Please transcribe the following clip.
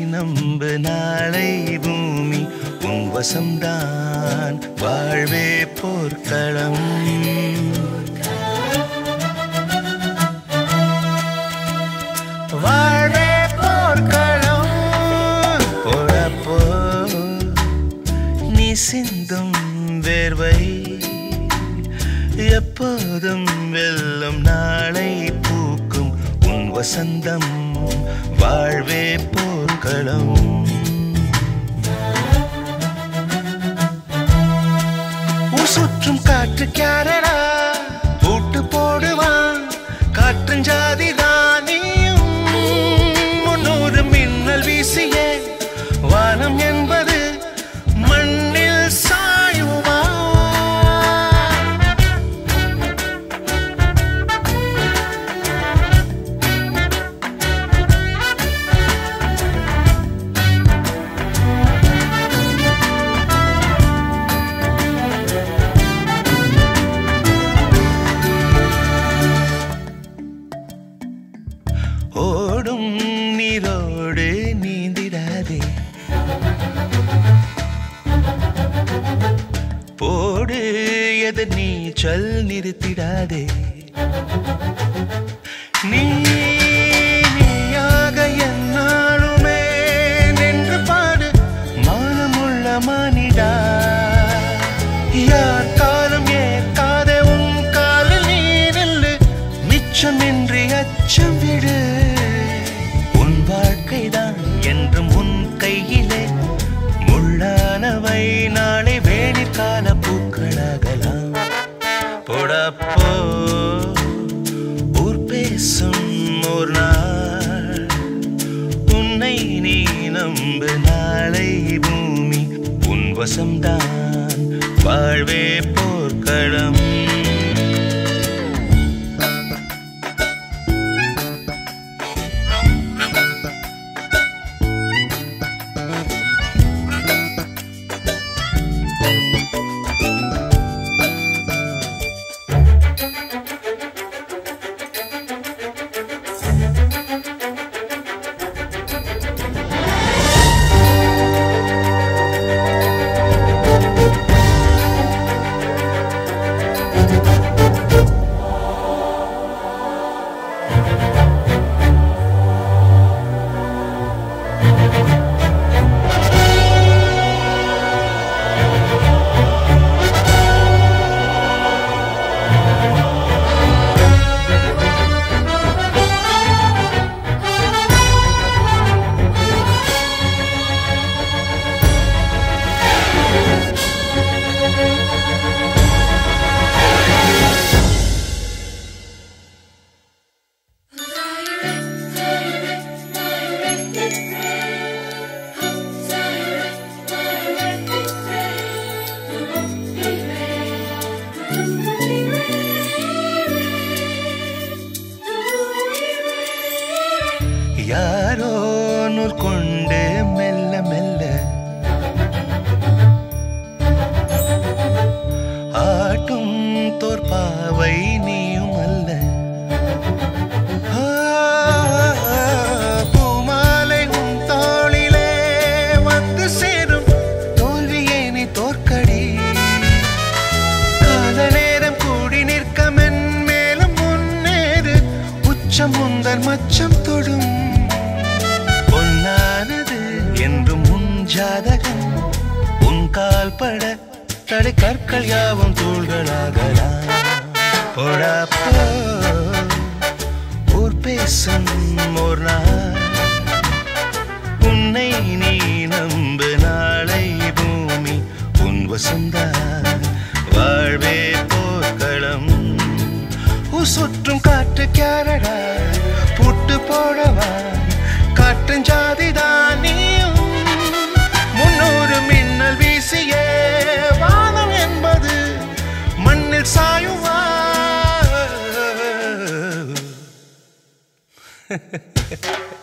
நம்பு நாளை பூமி உன் வசம்தான் வாழ்வே போர்க்களம் வாழ்வே போர்க்களம் போடப்போ நீ சிந்தும் வேர்வை எப்போதும் வெல்லும் நாளை பூக்கும் உன் வசந்தம் வாழ்வே போர்க்களம் ஊர் சுற்றும் காற்று கேரடா பூட்டு போடுவான் காற்றஞ்சாதி தானியும் முன்னூறு மின்னல் வீசியே வானம் என்பது மண்ணில் சாயுமா ஓடும் நீரோடு நீந்திடாதே போடு எதிர் நீச்சல் நிறுத்திடாதே நீ நீயாக என்னாலுமே நின்று பாடு மானமுள்ள மானிடா யார் காலம் ஏற்காத உன் காலில் நீ நில்லு மிச்சமின்றி அச்சம் விடு உன் வாழ்க்கைதான் என்றும் உன் கையிலே முள்ளானவை நாளை வேணிற்கால பூக்களாகலாம் போடப்போ ஊர் பேசும் ஒரு நாள் உன்னை நீ நம்பு நாளை பூமி உன் வசம்தான் வாழ்வே போர்க்களம் யாரோ நூல் கொண்டு மெல்ல மெல்ல ஆட்டும் தோற்பாவை நீயும் அல்ல ஆ, பூமாலை உன் தோளிலே வந்து சேரும் தோல்வியே நீ தோற்கடி கால நேரம் கூடி நிற்க மென் மேலும் முன்னேறு உச்சம் முந்தன் மச்சம் தொடும் பொன்னானது என்றும் உன் ஜாதகம் உன் கால் பட தடை கற்கள் யாவும் தூள்களாகலாம் போடாப்போ ஊர் பேசும் ஒரு நாள் உன்னை நீ நம்பு நாளை பூமி உன் வசந்தான் வாழ்வே போர்க்களம் ஊர் சுற்றும் காற்று கேரடா புட்டு போடவா காற்றஞ்சாதி தானியும் முன்னூறு மின்னல் வீசியே வானம் என்பது மண்ணில் சாயுவா